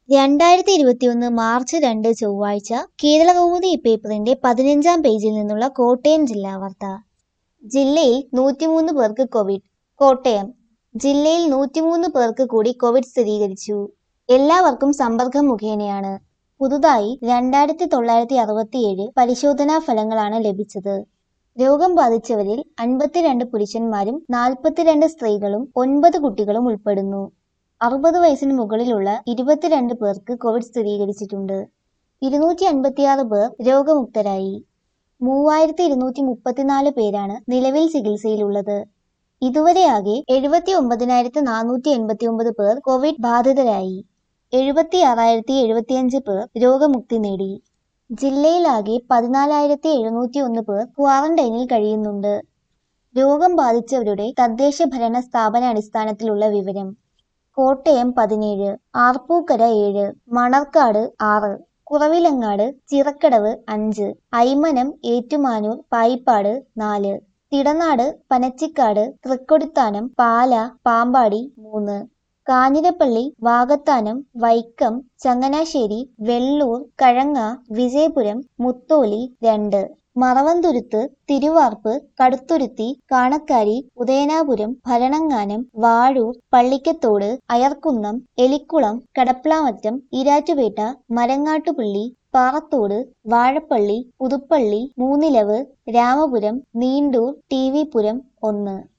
രണ്ടായിരത്തി ഇരുപത്തിയൊന്ന് മാർച്ച് രണ്ട് ചൊവ്വാഴ്ച കേരളകൗമുദി പേപ്പറിന്റെ പതിനഞ്ചാം പേജിൽ നിന്നുള്ള കോട്ടയം ജില്ലാ വാർത്ത ജില്ലയിൽ നൂറ്റിമൂന്ന് പേർക്ക് കോവിഡ് കോട്ടയം ജില്ലയിൽ നൂറ്റിമൂന്ന് പേർക്ക് കൂടി കോവിഡ് സ്ഥിരീകരിച്ചു എല്ലാവർക്കും സമ്പർക്കം മുഖേനയാണ് പുതുതായി രണ്ടായിരത്തി തൊള്ളായിരത്തി അറുപത്തിയേഴ് പരിശോധനാ ഫലങ്ങളാണ് ലഭിച്ചത് രോഗം ബാധിച്ചവരിൽ അൻപത്തിരണ്ട് പുരുഷന്മാരും നാൽപ്പത്തിരണ്ട് സ്ത്രീകളും ഒൻപത് കുട്ടികളും ഉൾപ്പെടുന്നു അറുപത് വയസ്സിന് മുകളിലുള്ള ഇരുപത്തിരണ്ട് പേർക്ക് കോവിഡ് സ്ഥിരീകരിച്ചിട്ടുണ്ട് ഇരുന്നൂറ്റി അൻപത്തിയാറ് പേർ രോഗമുക്തരായി മൂവായിരത്തി ഇരുന്നൂറ്റി മുപ്പത്തിനാല് പേരാണ് നിലവിൽ ചികിത്സയിലുള്ളത് ഇതുവരെയാകെ എഴുപത്തി ഒമ്പതിനായിരത്തി നാനൂറ്റി എൺപത്തി ഒമ്പത് പേർ കോവിഡ് ബാധിതരായി എഴുപത്തി ആറായിരത്തി എഴുപത്തിയഞ്ച് പേർ രോഗമുക്തി നേടി ജില്ലയിലാകെ പതിനാലായിരത്തി എഴുന്നൂറ്റി ഒന്ന് പേർ ക്വാറന്റൈനിൽ കഴിയുന്നുണ്ട് രോഗം ബാധിച്ചവരുടെ തദ്ദേശ ഭരണ സ്ഥാപന അടിസ്ഥാനത്തിലുള്ള വിവരം കോട്ടയം പതിനേഴ് ആർപ്പൂക്കര ഏഴ് മണർക്കാട് ആറ് കുറവിലങ്ങാട് ചിറക്കടവ് അഞ്ച് ഐമനം ഏറ്റുമാനൂർ പായിപ്പാട് നാല് തിടനാട് പനച്ചിക്കാട് തൃക്കൊടിത്താനം പാല പാമ്പാടി മൂന്ന് കാഞ്ഞിരപ്പള്ളി വാകത്താനം വൈക്കം ചങ്ങനാശ്ശേരി വെള്ളൂർ കഴങ്ങ വിജയപുരം മുത്തോലി രണ്ട് മറവന്തുരുത്ത് തിരുവാർപ്പ് കടുത്തുരുത്തി കാണക്കാരി ഉദയനാപുരം ഭരണങ്ങാനം വാഴൂർ പള്ളിക്കത്തോട് അയർക്കുന്നം എലിക്കുളം കടപ്ലാമറ്റം ഇരാറ്റുപേട്ട മരങ്ങാട്ടുപള്ളി പാറത്തോട് വാഴപ്പള്ളി പുതുപ്പള്ളി മൂന്നിലവ് രാമപുരം നീണ്ടൂർ ടി വി പുരം ഒന്ന്